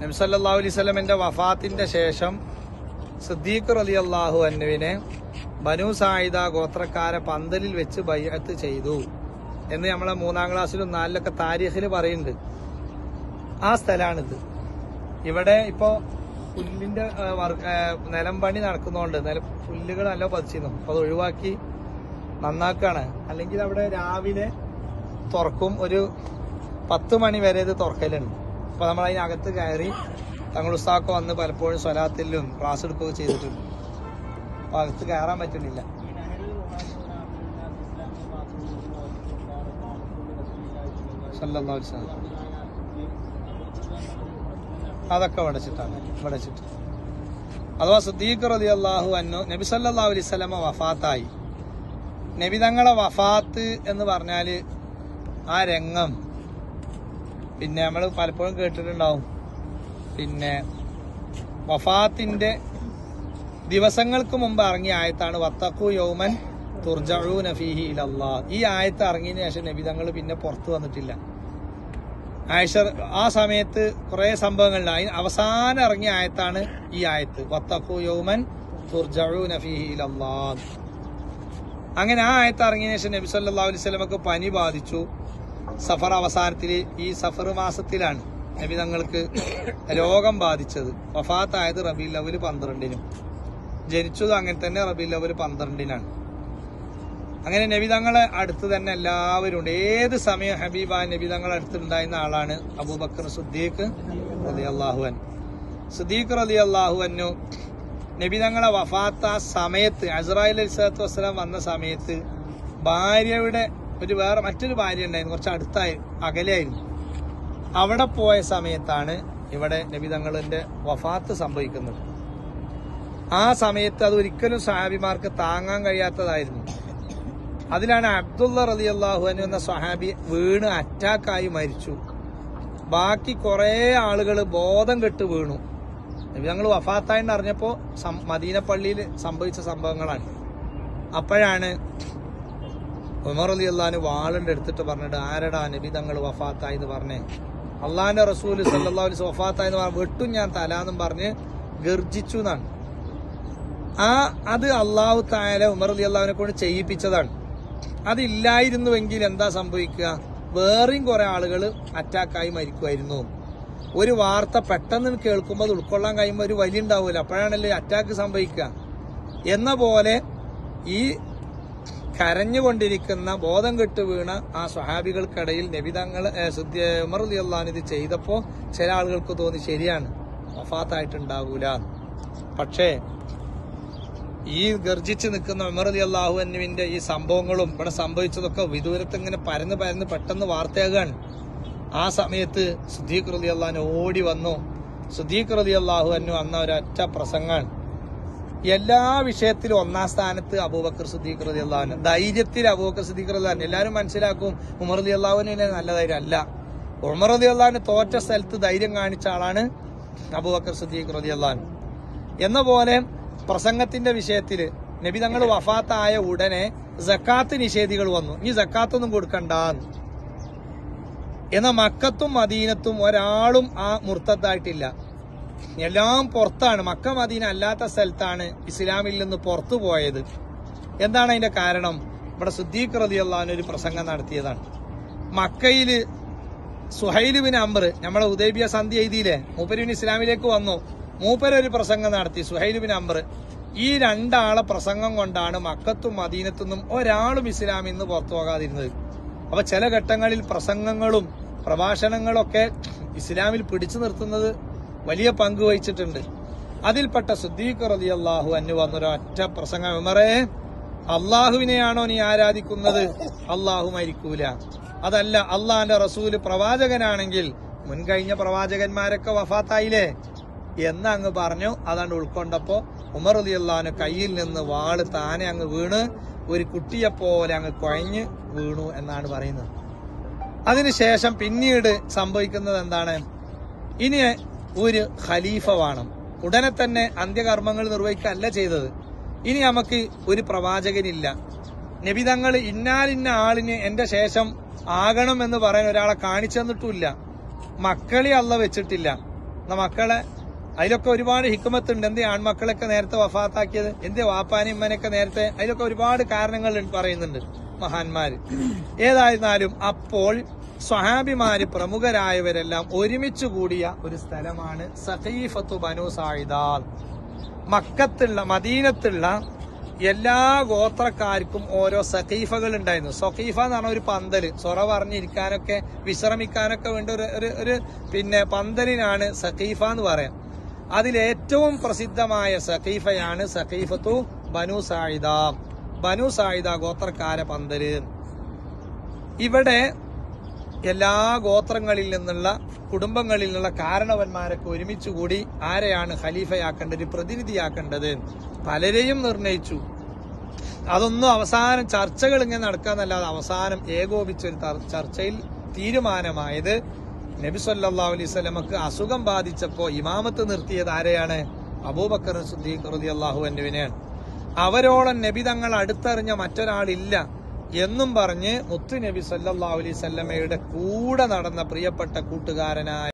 നബ്സല്ലാ അലൈഹി സ്വലമിന്റെ വഫാത്തിന്റെ ശേഷം സിദ്ദീഖ് റലി അള്ളാഹു അന്നുവിനെ ബനു സായിദ ഗോത്രക്കാരെ പന്തലിൽ വെച്ച് ബയ്യത്ത് ചെയ്തു എന്ന് നമ്മളെ മൂന്നാം ക്ലാസ്സിലും നാലിലൊക്കെ താരീഖിൽ പറയുന്നുണ്ട് ആ സ്ഥലമാണിത് ഇവിടെ ഇപ്പോ പുല്ലിന്റെ ആ, വർ- ആ, നിലം പണി നടക്കുന്നതുകൊണ്ട് നില പുല്ലുകൾ നല്ല പതിച്ചിരുന്നു അപ്പൊ അത് ഒഴിവാക്കി നന്നാക്കാണ് അല്ലെങ്കിൽ അവിടെ രാവിലെ തുറക്കും ഒരു പത്ത് മണി വരെ ഇത് തുറക്കലുണ്ട് അപ്പൊ നമ്മൾ അതിനകത്ത് കയറി തങ്ങൾ ഉസ്താക്ക് വന്ന് പലപ്പോഴും സ്വലാത്തിലും ക്ലാസ് എടുക്കുകയൊക്കെ ചെയ്തിട്ടുണ്ട് അപ്പൊ അകത്ത് കയറാൻ പറ്റുന്നില്ല സല്ലല്ലാഹു അലൈഹി വസല്ലം. അതൊക്കെ വടച്ചിട്ടാണ് വടച്ചിട്ട് അഥവാ സുദ്ദീഖ് റതി അള്ളാഹു അന്നു നബി സല്ലല്ലാഹു അലൈഹി സ്വലമ വഫാത്തായി നബി തങ്ങളെ വഫാത്ത് എന്ന് പറഞ്ഞാല് ആ രംഗം പിന്നെ നമ്മൾ പലപ്പോഴും കേട്ടിട്ടുണ്ടാവും പിന്നെ വഫാത്തിന്റെ ദിവസങ്ങൾക്ക് മുമ്പ് ഇറങ്ങിയ ആയത്താണ് വത്തക്കു യൗമൻ തുർജഊ നഫീഹി ഇലല്ലാ ഈ ആയത്ത് ഇറങ്ങിയതിനു ശേഷം നബി തങ്ങൾ പിന്നെ പുറത്തു വന്നിട്ടില്ല ആയിഷ ആ സമയത്ത് കുറെ സംഭവങ്ങളുണ്ട് അതിന് അവസാനം ഇറങ്ങിയ ആയത്താണ് ഈ ആയത്ത് വത്തക്കു യൗമൻ തുർജഊ നഫീഹി ഇലല്ലാ അങ്ങനെ ആ ആയത്ത് ഇറങ്ങിയതിനു ശേഷം നബി സല്ലല്ലാഹു അലൈഹി വസല്ലമക്ക് പനി ബാധിച്ചു സഫർ അവസാനത്തിൽ ഈ സഫർ മാസത്തിലാണ് നബി തങ്ങൾക്ക് രോഗം ബാധിച്ചത് വഫാത്തായത് റബി ലവല് പന്ത്രണ്ടിനും ജനിച്ചത് അങ്ങനെ തന്നെ റബി ലവല് പന്ത്രണ്ടിനാണ് അങ്ങനെ നബി തങ്ങളെ അടുത്ത് തന്നെ എല്ലാവരും ഉണ്ട് ഏത് സമയം ഹബീബ നബി തങ്ങളെ അടുത്തുണ്ടായിരുന്ന ആളാണ് അബൂബക്കർ സുദ്ദീഖ് റലി അള്ളാഹുവൻ സുദ്ദീഖ് റലി അള്ളാഹുവന്നു നബി തങ്ങളെ വഫാത്ത ആ സമയത്ത് അസ്രായിൽ അലിസ്ലാത്തു വസ്സലാം വന്ന സമയത്ത് ഭാര്യയുടെ ഒരു വേറെ മറ്റൊരു ഭാര്യ ഉണ്ടായിരുന്നു കുറച്ച് അടുത്തായി അകലെയായിരുന്നു അവിടെ പോയ സമയത്താണ് ഇവിടെ നബി തങ്ങളിന്റെ വഫാത്ത് സംഭവിക്കുന്നത് ആ സമയത്ത് അത് ഒരിക്കലും സഹാബിമാർക്ക് താങ്ങാൻ കഴിയാത്തതായിരുന്നു അതിലാണ് അബ്ദുള്ള റലി അള്ളാഹു എന്ന സഹാബി വീണ് അറ്റാക്കായി മരിച്ചു ബാക്കി കുറെ ആളുകൾ ബോധം കെട്ട് വീണു ഞങ്ങൾ വഫാത്തായിട്ട് അറിഞ്ഞപ്പോ സം- മദീന പള്ളിയിൽ സംഭവിച്ച സംഭവങ്ങളാണ് അപ്പോഴാണ് ഉമർ അലി അള്ളഹാന് വാളുണ്ട് എടുത്തിട്ട് പറഞ്ഞിട്ട് ആരടാ നബി തങ്ങൾ വഫാത്തായി എന്ന് പറഞ്ഞേ അള്ളാന്റെ റസൂൽ സല്ലാ അലൈസ് വഫാത്തായി എന്ന് പറഞ്ഞ വെട്ടും ഞാൻ തലാന്നും പറഞ്ഞ് ഗർജിച്ചു എന്നാണ് ആ അത് അള്ളാഹു തായാല ഉമർ അലി അള്ളാഹിനെ കൊണ്ട് ചെയ്യിപ്പിച്ചതാണ് അതില്ലായിരുന്നുവെങ്കിൽ എന്താ സംഭവിക്കുക വേറെയും കുറെ ആളുകൾ അറ്റാക്കായി മരിക്കുമായിരുന്നു ഒരു വാർത്ത പെട്ടെന്ന് കേൾക്കുമ്പോൾ അത് ഉൾക്കൊള്ളാൻ കഴിയുമ്പോൾ ഒരു വലിയ ഉണ്ടാവില്ല അപ്പോഴാണല്ലേ അറ്റാക്ക് സംഭവിക്കുക എന്ന പോലെ ഈ കരഞ്ഞുകൊണ്ടിരിക്കുന്ന ബോധം കെട്ട് വീണ ആ സ്വഹാബികൾക്കിടയിൽ നബിതങ്ങൾ ഉമർ അലി അള്ളഹാൻ ഇത് ചെയ്തപ്പോ ചില ആളുകൾക്ക് തോന്നി ശരിയാണ് വഫാത്തായിട്ടുണ്ടാവൂല പക്ഷേ ഈ ഗർജിച്ച് നിൽക്കുന്ന ഉമർ അലി അള്ളാഹു എന്നിവിന്റെ ഈ സംഭവങ്ങളും ഇവിടെ സംഭവിച്ചതൊക്കെ വിദൂരത്ത് ഇങ്ങനെ പരന്ന് പരന്ന് പെട്ടെന്ന് വാർത്തയാകാണ് ആ സമയത്ത് സുദ്ദീഖ് റലി അള്ളഹാൻ ഓടി വന്നു സുദ്ദീഖ് റലി അള്ളാഹു അന്നു വന്ന ഒരൊറ്റ പ്രസംഗാണ് എല്ലാ വിഷയത്തിലും ഒന്നാം സ്ഥാനത്ത് അബൂബക്കർ സുദ്ദീഖ് റലി അള്ളാഹുന് ധൈര്യത്തിൽ അബൂബക്കർ സുദ്ദീഖ് റലി അള്ളഹാൻ എല്ലാവരും മനസ്സിലാക്കും ഉമർ അലി അള്ളാഹുവിന് നല്ല ധൈര്യം അല്ല ഉമർ അലി അള്ളഹാന് തോറ്റ സ്ഥലത്ത് ധൈര്യം കാണിച്ച ആളാണ് അബൂബക്കർ സുദ്ദീഖ് റലി അള്ളഹാൻ എന്ന പോലെ പ്രസംഗത്തിന്റെ വിഷയത്തില് നബി തങ്ങൾ വഫാത്തായ ഉടനെ ജക്കാത്ത് നിഷേധികൾ വന്നു ഈ ജക്കാത്തൊന്നും കൊടുക്കണ്ടെന്ന് എന്നാൽ മക്കത്തും മദീനത്തും ഒരാളും ആ മുർത്തത്തായിട്ടില്ല എല്ലാം പുറത്താണ് മക്ക മദീന അല്ലാത്ത സ്ഥലത്താണ് ഇസ്ലാമിൽ നിന്ന് പുറത്തു പോയത് എന്താണ് അതിന്റെ കാരണം ഇവിടെ സുദ്ദീഖ് റതി അള്ളഹാൻ ഒരു പ്രസംഗം നടത്തിയതാണ് മക്കയില് സുഹൈൽ ബിൻ അംബർ നമ്മളെ ഉദൈബിയ സന്ധി എഴുതിയില്ലേ മൂപ്പരുവിൻ ഇസ്ലാമിലേക്ക് വന്നു മൂപ്പര് ഒരു പ്രസംഗം നടത്തി സുഹൈൽ ബിൻ അംബർ ഈ രണ്ടാളെ പ്രസംഗം കൊണ്ടാണ് മക്കത്തും മദീനത്തുനിന്നും ഒരാളും ഇസ്ലാമിൽ നിന്ന് പുറത്തു പോകാതിരുന്നത് അപ്പൊ ചില ഘട്ടങ്ങളിൽ പ്രസംഗങ്ങളും പ്രഭാഷണങ്ങളൊക്കെ ഇസ്ലാമിൽ പിടിച്ചു നിർത്തുന്നത് വലിയ പങ്ക് വഹിച്ചിട്ടുണ്ട് അതിൽപ്പെട്ട സുദ്ദീഖ് റലി അള്ളാഹു അന്നു വന്നൊരൊറ്റ പ്രസംഗം ഉമറേ അള്ളാഹുവിനെയാണോ നീ ആരാധിക്കുന്നത് അള്ളാഹു മരിക്കൂല അതല്ല അള്ളാന്റെ റസൂല് പ്രവാചകനാണെങ്കിൽ മുൻകഴിഞ്ഞ പ്രവാചകന്മാരൊക്കെ വഫാത്തായില്ലേ എന്ന് അങ്ങ് പറഞ്ഞു അതാണ്ട് ഉൾക്കൊണ്ടപ്പോ ഉമർ അലി അള്ളഹാന് കയ്യിൽ നിന്ന് വാള് താനെ അങ്ങ് വീണ് ഒരു കുട്ടിയെ പോലെ അങ്ങ് കുഴഞ്ഞ് വീണു എന്നാണ് പറയുന്നത് അതിനുശേഷം പിന്നീട് സംഭവിക്കുന്നത് എന്താണ് ഇനി ഒരു ഖലീഫ വേണം ഉടനെ തന്നെ അന്ത്യകർമ്മങ്ങൾ നിർവഹിക്കുകയല്ല ചെയ്തത് ഇനി നമുക്ക് ഒരു പ്രവാചകനില്ല നബിതങ്ങൾ ഇന്നാലിന്ന ആളിന് എന്റെ ശേഷം ആകണം എന്ന് പറയാൻ ഒരാളെ കാണിച്ചു തന്നിട്ടുമില്ല മക്കളെ അല്ല വെച്ചിട്ടില്ല എന്നാ മക്കളെ അതിലൊക്കെ ഒരുപാട് ഹിക്കുമത്തുണ്ട് എന്തേ ആൺമക്കളൊക്കെ നേരത്തെ വഫാത്താക്കിയത് എന്തേ വാപ്പാനും ഉമ്മനൊക്കെ നേരത്തെ അതിലൊക്കെ ഒരുപാട് കാരണങ്ങൾ പറയുന്നുണ്ട് മഹാന്മാര് ഏതായിരുന്നാലും അപ്പോൾ സ്വഹാബിമാര് പ്രമുഖരായവരെല്ലാം ഒരുമിച്ച് കൂടിയ ഒരു സ്ഥലമാണ് സഖീഫത്തു ബനു സായിദാൻ മക്കത്തുള്ള മദീനത്തുള്ള എല്ലാ ഗോത്രക്കാർക്കും ഓരോ സഖീഫകൾ ഉണ്ടായിരുന്നു സഖീഫ എന്ന് പറഞ്ഞ ഒരു പന്തല് സൊറ പറഞ്ഞിരിക്കാനൊക്കെ വിശ്രമിക്കാനൊക്കെ വേണ്ട ഒരു ഒരു- ഒരു പിന്നെ പന്തലിനാണ് സഖീഫ എന്ന് പറയാം അതിലേറ്റവും പ്രസിദ്ധമായ സഖീഫയാണ് സഖീഫത്തു ബനു സായിദ ബനു സായിദ ഗോത്രക്കാര പന്തല് ഇവിടെ എല്ലാ ഗോത്രങ്ങളിൽ നിന്നുള്ള കുടുംബങ്ങളിൽ നിന്നുള്ള കാരണവന്മാരൊക്കെ ഒരുമിച്ച് കൂടി ആരെയാണ് ഖലീഫയാക്കേണ്ടത് പ്രതിനിധിയാക്കേണ്ടത് പലരെയും നിർണയിച്ചു അതൊന്നും അവസാനം ചർച്ചകൾ ഇങ്ങനെ നടക്കാന്നല്ലാതെ അവസാനം ഏകോപിച്ചൊരു തർ- ചർച്ചയിൽ തീരുമാനമായത് നബി സല്ലല്ലാഹു അലൈഹി സ്വലമക്ക് അസുഖം ബാധിച്ചപ്പോ ഇമാമത്ത് നിർത്തിയത് ആരെയാണ് അബൂബക്കർ സുദ്ദീഖ് റളിയല്ലാഹു അൻഹുവിനെയാണ് അവരോളം നബി തങ്ങൾ അടുത്തറിഞ്ഞ മറ്റൊരാളില്ല എന്നും പറഞ്ഞ് മുത്തു നബി സല്ലല്ലാഹു അലൈഹി സ്വല്ലമയുടെ കൂടെ നടന്ന പ്രിയപ്പെട്ട കൂട്ടുകാരനായ